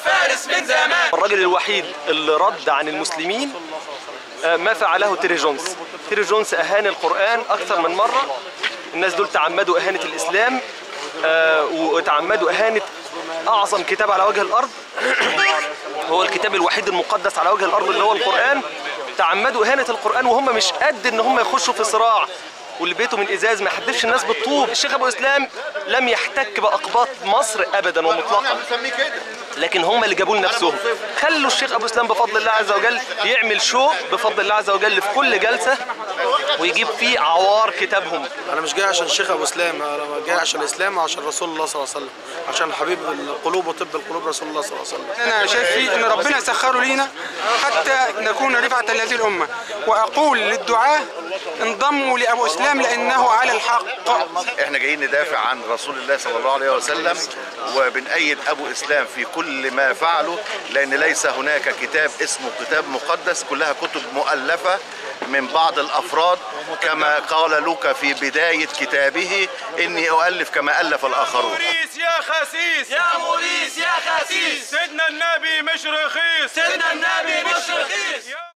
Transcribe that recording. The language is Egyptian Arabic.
فارس من زمان الراجل الوحيد اللي رد عن المسلمين آه، ما فعله تيري جونز تيري جونز أهان القرآن أكثر من مرة الناس دول تعمدوا إهانة الإسلام آه، وتعمدوا إهانة أعظم كتاب على وجه الأرض هو الكتاب الوحيد المقدس على وجه الأرض اللي هو القرآن تعمدوا إهانة القرآن وهم مش قد إن هم يخشوا في صراع واللي بيته من ازاز ما يحدفش الناس بالطوب الشيخ ابو اسلام لم يحتك باقباط مصر ابدا ومطلقا لكن هم اللي جابوا لنفسهم خلوا الشيخ ابو اسلام بفضل الله عز وجل يعمل شو بفضل الله عز وجل في كل جلسه ويجيب فيه عوار كتابهم انا مش جاي عشان الشيخ ابو اسلام انا جاي عشان الاسلام وعشان رسول الله صلى الله عليه وسلم عشان حبيب القلوب وطب القلوب رسول الله صلى الله عليه وسلم انا شايف فيه ان ربنا سخره لينا حتى نكون رفعه لهذه الامه واقول للدعاه انضموا لابو اسلام لانه على الحق احنا جايين ندافع عن رسول الله صلى الله عليه وسلم وبنأيد ابو اسلام في كل ما فعله لان ليس هناك كتاب اسمه كتاب مقدس كلها كتب مؤلفه من بعض الافراد كما قال لوكا في بدايه كتابه اني اؤلف كما الف الاخرون موريس يا خسيس يا موريس يا خسيس سيدنا النبي مش رخيص سيدنا النبي مش رخيص